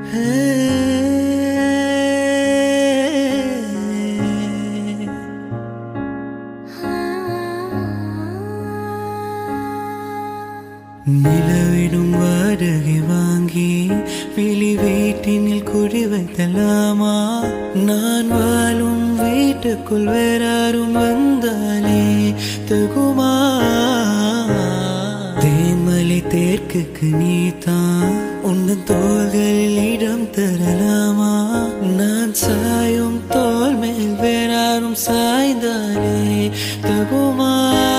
நிலவிடும் வாடகை வாங்கி விழி வீட்டினில் குடி வைத்தலாமா நான் வாழும் வீட்டுக்குள் வேறாரும் வந்தாலே தகுமா தேமலை தேர்க்குக்கு நீதான் உன் தோள்களில் இடம் தரலாமா நான் சாயும் தோல் மேல் வேறாரும் சாய்ந்தாலே தகுமா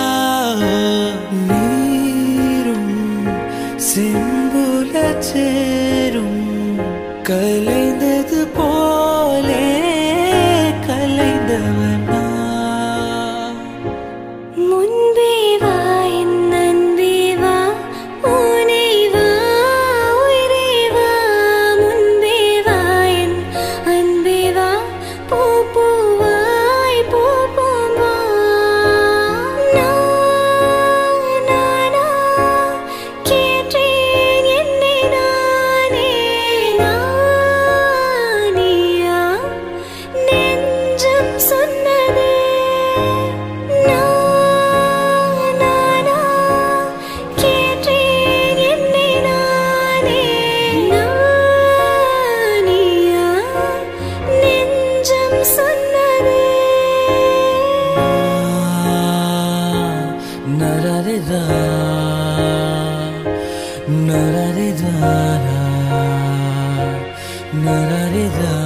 நீரும் செம்புல சேரும் கலைந்தது போலே கலைந்தவனா முன்பே வா என் அன்பே வா முனை வா உயிரே வா முன்பே வா என் அன்பே வா பூ பூவாய் பூ பூவா நான் நானா கேட்டேன் என்னை நானே நானியா நெஞ்சம் சொன்னதே நான் நானா கேட்டேன் என்னை நானே நானியா நெஞ்சம் சொன்னதே நரரிதா நரரிதா நரரிதா